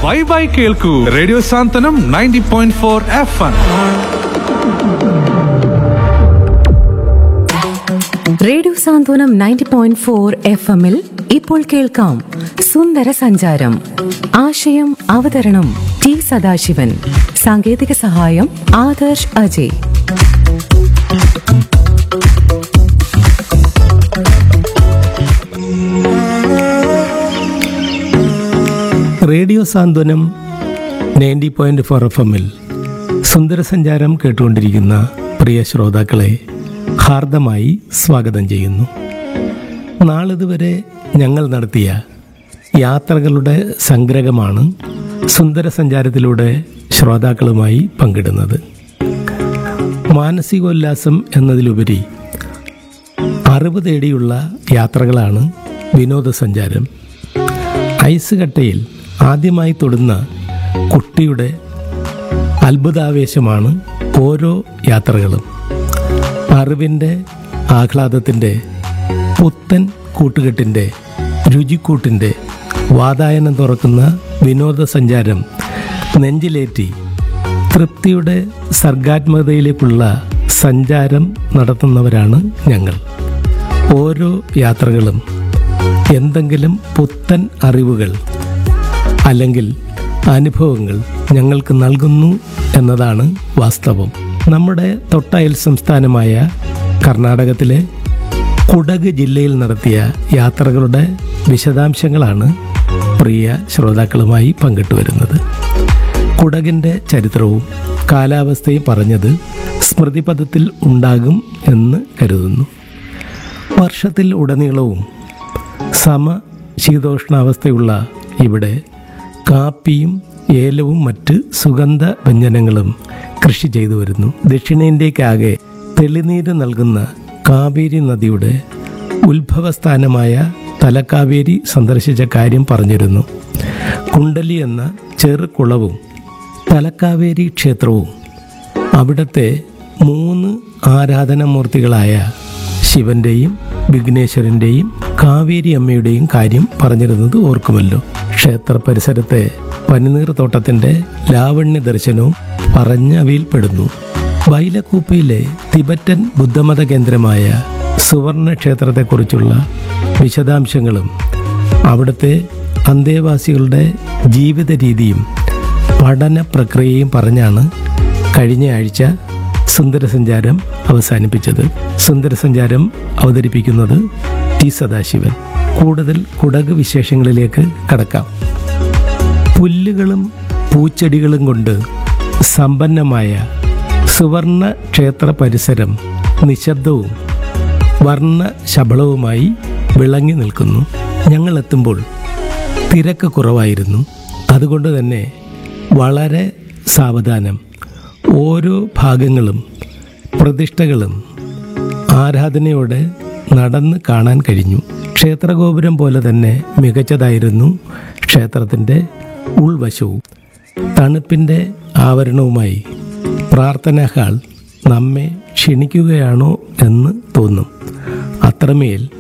വൈബായി കേൾക്കൂ radio Santhwanam ninety point four F M radio Santhwanam ninety point four F എമ്മിൽ ഇപ്പോൾ കേൾക്കാം സുന്ദര സഞ്ചാരം ആശയം അവതരണം ടി സദാശിവൻ സാങ്കേതിക സഹായം Adarsh Ajay radio Santhwanam ninety point four F എമ്മിൽ സുന്ദരസഞ്ചാരം കേട്ടുകൊണ്ടിരിക്കുന്ന പ്രിയ ശ്രോതാക്കളെ ഹാർദമായി സ്വാഗതം ചെയ്യുന്നു നാളിതുവരെ ഞങ്ങൾ നടത്തിയ യാത്രകളുടെ സംഗ്രഹമാണ് സുന്ദരസഞ്ചാരത്തിലൂടെ ശ്രോതാക്കളുമായി പങ്കിടുന്നത് മാനസികോല്ലാസം എന്നതിലുപരി അറിവ് തേടിയുള്ള യാത്രകളാണ് വിനോദസഞ്ചാരം ഐസ് കട്ടയിൽ ആദ്യമായി തൊടുന്ന കുട്ടിയുടെ അത്ഭുതാവേശമാണ് ഓരോ യാത്രകളും അറിവിൻ്റെ ആഹ്ലാദത്തിൻ്റെ പുത്തൻ കൂട്ടുകെട്ടിൻ്റെ രുചിക്കൂട്ടിൻ്റെ വാതായനം തുറക്കുന്ന വിനോദസഞ്ചാരം നെഞ്ചിലേറ്റി തൃപ്തിയുടെ സർഗാത്മകതയിലേക്കുള്ള സഞ്ചാരം നടത്തുന്നവരാണ് ഞങ്ങൾ ഓരോ യാത്രകളും എന്തെങ്കിലും പുത്തൻ അറിവുകൾ അല്ലെങ്കിൽ അനുഭവങ്ങൾ ഞങ്ങൾക്ക് നൽകുന്നു എന്നതാണ് വാസ്തവം നമ്മുടെ തൊട്ടയൽ സംസ്ഥാനമായ കർണാടകത്തിലെ കുടക് ജില്ലയിൽ നടത്തിയ യാത്രകളുടെ വിശദാംശങ്ങളാണ് പ്രിയ ശ്രോതാക്കളുമായി പങ്കിട്ടു വരുന്നത് കുടകിൻ്റെ ചരിത്രവും കാലാവസ്ഥയും പറഞ്ഞത് സ്മൃതിപഥത്തിൽ ഉണ്ടാകും എന്ന് കരുതുന്നു വർഷത്തിൽ ഉടനീളവും സമ ശീതോഷ്ണാവസ്ഥയുള്ള ഇവിടെ കാപ്പിയും ഏലവും മറ്റ് സുഗന്ധ വ്യഞ്ജനങ്ങളും കൃഷി ചെയ്തു വരുന്നു ദക്ഷിണേന്ത്യക്കാകെ തെളിനീര് നൽകുന്ന കാവേരി നദിയുടെ ഉത്ഭവസ്ഥാനമായ തലക്കാവേരി സന്ദർശിച്ച കാര്യം പറഞ്ഞിരുന്നു കുണ്ടലി എന്ന ചെറുകുളവും തലക്കാവേരി ക്ഷേത്രവും അവിടുത്തെ മൂന്ന് ആരാധനാമൂർത്തികളായ ശിവന്റെയും വിഘ്നേശ്വരന്റെയും കാവേരി അമ്മയുടെയും കാര്യം പറഞ്ഞിരുന്നത് ഓർക്കുമല്ലോ ക്ഷേത്ര പരിസരത്തെ പനിനീർ തോട്ടത്തിന്റെ ലാവണ്യ ദർശനവും പറഞ്ഞവയിൽപ്പെടുന്നു ബൈലക്കൂപ്പയിലെ തിബറ്റൻ ബുദ്ധമത കേന്ദ്രമായ സുവർണ ക്ഷേത്രത്തെക്കുറിച്ചുള്ള വിശദാംശങ്ങളും അവിടുത്തെ അന്തേവാസികളുടെ ജീവിത രീതിയും പഠന പ്രക്രിയയും പറഞ്ഞാണ് കഴിഞ്ഞ ആഴ്ച സുന്ദരസഞ്ചാരം അവസാനിപ്പിച്ചത് സുന്ദരസഞ്ചാരം അവതരിപ്പിക്കുന്നത് ടി സദാശിവൻ കൂടുതൽ കുടക് വിശേഷങ്ങളിലേക്ക് കടക്കാം പുല്ലുകളും പൂച്ചെടികളും കൊണ്ട് സമ്പന്നമായ സുവർണ ക്ഷേത്ര പരിസരം നിശബ്ദവും വർണ്ണ ശബളവുമായി വിളങ്ങി നിൽക്കുന്നു ഞങ്ങൾ എത്തുമ്പോൾ തിരക്ക് കുറവായിരുന്നു അതുകൊണ്ട് തന്നെ വളരെ സാവധാനം ഓരോ ഭാഗങ്ങളും പ്രതിഷ്ഠകളും ആരാധനയോടെ നടന്ന് കാണാൻ കഴിഞ്ഞു ക്ഷേത്രഗോപുരം പോലെ തന്നെ മികച്ചതായിരുന്നു ക്ഷേത്രത്തിൻ്റെ ഉൾവശവും തണുപ്പിൻ്റെ ആവരണവുമായി പ്രാർത്ഥനാ ഹാൾ നമ്മെ ക്ഷണിക്കുകയാണോ എന്ന് തോന്നും അത്രമേൽ